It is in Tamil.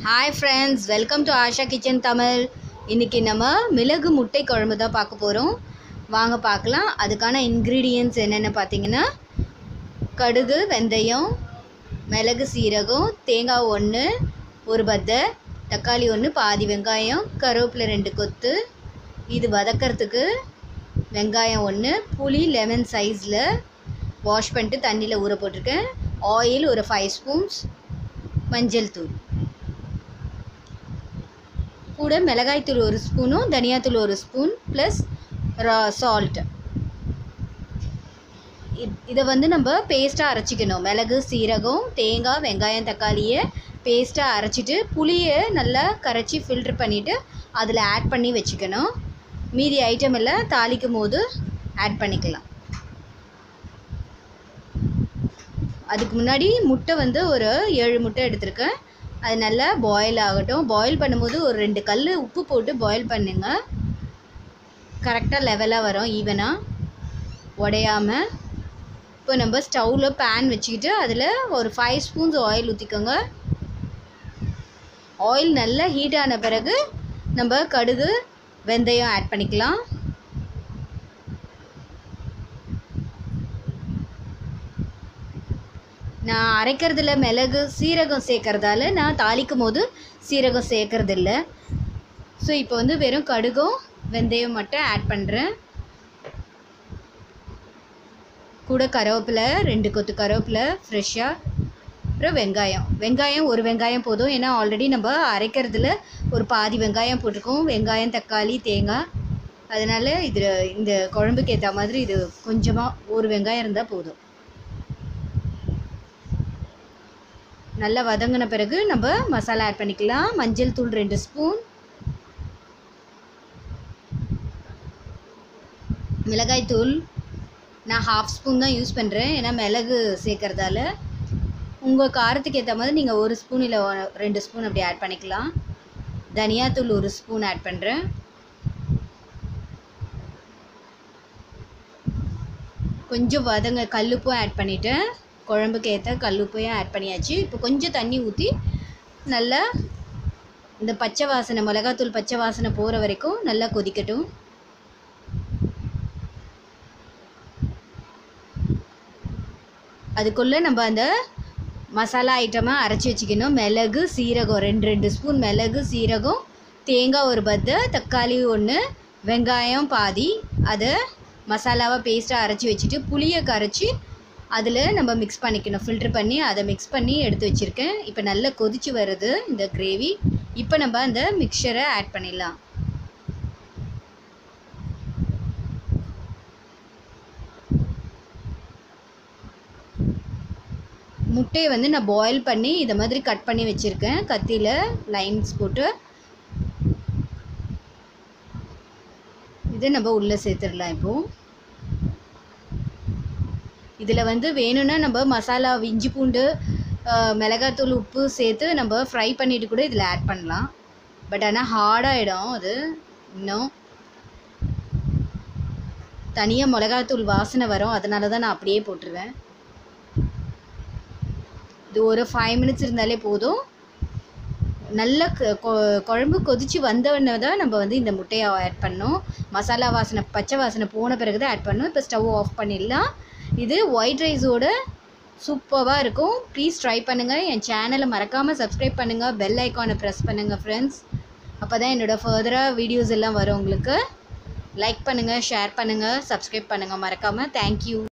hi friends welcome to Asha kitchen Tamil இன்றைக்கி நம்ம மிளகு முட்டை குழம்பு தான் பார்க்க போகிறோம் வாங்க பார்க்கலாம் அதுக்கான இன்க்ரீடியன்ட்ஸ் என்னென்ன பார்த்தீங்கன்னா கடுகு வெந்தயம் மிளகு சீரகம் தேங்காய் ஒன்று ஒரு பத்தை தக்காளி ஒன்று பாதி வெங்காயம் கருவேப்பிலை ரெண்டு கொத்து இது வதக்கிறதுக்கு வெங்காயம் ஒன்று புளி லெமன் சைஸில் வாஷ் பண்ணிட்டு தண்ணியில் ஊற போட்டிருக்கேன் ஆயில் ஒரு ஃபைவ் ஸ்பூன்ஸ் மஞ்சள் தூள் கூட மிளகாய்த்தூள் ஒரு ஸ்பூனும் தனியாத்தூள் ஒரு ஸ்பூன் ப்ளஸ் சால்ட் இதை வந்து நம்ம பேஸ்ட்டாக அரைச்சிக்கணும் மிளகு சீரகம் தேங்காய் வெங்காயம் தக்காளியை பேஸ்ட்டாக அரைச்சிட்டு புளியை நல்லா கரைச்சி ஃபில்ட்ரு பண்ணிவிட்டு அதில் ஆட் பண்ணி வச்சுக்கணும் மீதி ஐட்டம் எல்லாம் தாளிக்கும் போது ஆட் பண்ணிக்கலாம் அதுக்கு முன்னாடி முட்டை வந்து ஒரு ஏழு முட்டை எடுத்திருக்கேன் அது நல்லா பாயில் ஆகட்டும் பாயில் பண்ணும்போது ஒரு ரெண்டு கல் உப்பு போட்டு பாயில் பண்ணுங்க கரெக்டாக லெவலாக வரும் ஈவனாக உடையாமல் இப்போ நம்ம ஸ்டவ்வில் பேன் வச்சுக்கிட்டு அதில் ஒரு ஃபைவ் ஸ்பூன்ஸ் ஆயில் ஊற்றிக்கோங்க ஆயில் நல்லா ஹீட் ஆன பிறகு நம்ம கடுகு வெந்தயம் ஆட் பண்ணிக்கலாம் நான் அரைக்கிறதுல மிளகு சீரகம் சேர்க்கறதால நான் தாளிக்கும் போது சீரகம் சேர்க்கறதில்ல ஸோ இப்போ வந்து வெறும் கடுகும் வெந்தயம் மட்டும் ஆட் பண்ணுறேன் கூட கருவேப்பிலை ரெண்டு கொத்து கருவேப்பிலை ஃப்ரெஷ்ஷாக அப்புறம் வெங்காயம் வெங்காயம் ஒரு வெங்காயம் போதும் ஏன்னா ஆல்ரெடி நம்ம அரைக்கிறதுல ஒரு பாதி வெங்காயம் போட்டிருக்கோம் வெங்காயம் தக்காளி தேங்காய் அதனால் இதில் இந்த குழம்புக்கு ஏற்ற மாதிரி இது கொஞ்சமாக ஒரு வெங்காயம் இருந்தால் போதும் நல்லா வதங்கின பிறகு நம்ம மசாலா ஆட் பண்ணிக்கலாம் மஞ்சள் தூள் ரெண்டு ஸ்பூன் மிளகாய் தூள் நான் ஹாஃப் ஸ்பூன் தான் யூஸ் பண்ணுறேன் ஏன்னா மிளகு சேர்க்கறதால உங்கள் காரத்துக்கு ஏற்ற மாதிரி நீங்கள் ஒரு ஸ்பூன் இல்லை ரெண்டு ஸ்பூன் அப்படி ஆட் பண்ணிக்கலாம் தனியாத்தூள் ஒரு ஸ்பூன் ஆட் பண்ணுறேன் கொஞ்சம் வதங்க கல்லுப்பும் ஆட் பண்ணிவிட்டேன் குழம்புக்கு ஏற்ற கல்லுப்பையும் ஆட் பண்ணியாச்சு இப்போ கொஞ்சம் தண்ணி ஊற்றி நல்லா இந்த பச்சை வாசனை மிளகாத்தூள் பச்சை வாசனை போகிற வரைக்கும் நல்லா கொதிக்கட்டும் அதுக்குள்ளே நம்ம அந்த மசாலா ஐட்டமாக அரைச்சி வச்சுக்கணும் மிளகு சீரகம் ரெண்டு ரெண்டு ஸ்பூன் மிளகு சீரகம் தேங்காய் ஒரு பத்து தக்காளி ஒன்று வெங்காயம் பாதி அதை மசாலாவை பேஸ்ட்டாக அரைச்சி வச்சுட்டு புளியை கரைச்சி அதில் நம்ம மிக்ஸ் பண்ணிக்கணும் ஃபில்ட்ரு பண்ணி அதை மிக்ஸ் பண்ணி எடுத்து வச்சுருக்கேன் இப்போ நல்லா கொதிச்சு வருது இந்த கிரேவி இப்போ நம்ம அந்த மிக்சரை ஆட் பண்ணிடலாம் முட்டையை வந்து நான் பாயில் பண்ணி இதை மாதிரி கட் பண்ணி வச்சுருக்கேன் கத்தியில் லைன்ஸ் போட்டு இதை நம்ம உள்ளே சேர்த்துடலாம் இப்போது இதில் வந்து வேணும்னா நம்ம மசாலா இஞ்சி பூண்டு மிளகாத்தூள் உப்பு சேர்த்து நம்ம ஃப்ரை பண்ணிவிட்டு கூட இதில் ஆட் பண்ணலாம் பட் ஆனால் ஹார்டாகிடும் அது இன்னும் தனியாக மிளகாத்தூள் வாசனை வரும் அதனால தான் நான் அப்படியே போட்டுருவேன் இது ஒரு ஃபைவ் மினிட்ஸ் இருந்தாலே போதும் நல்ல குழம்பு கொதித்து வந்தவொடனே தான் நம்ம வந்து இந்த முட்டையை ஆட் பண்ணோம் மசாலா வாசனை பச்சை வாசனை போன பிறகு தான் ஆட் பண்ணோம் இப்போ ஸ்டவ் ஆஃப் பண்ணிடலாம் இது ஒயிட் ரைஸோட சூப்பராக இருக்கும் ப்ளீஸ் ட்ரை பண்ணுங்கள் என் சேனலை மறக்காமல் சப்ஸ்கிரைப் பண்ணுங்கள் பெல் ஐக்கானை ப்ரெஸ் பண்ணுங்கள் ஃப்ரெண்ட்ஸ் அப்போ தான் என்னோடய ஃபர்தராக வீடியோஸ் எல்லாம் வரும் உங்களுக்கு லைக் பண்ணுங்கள் ஷேர் பண்ணுங்கள் சப்ஸ்கிரைப் பண்ணுங்கள் மறக்காமல் தேங்க்யூ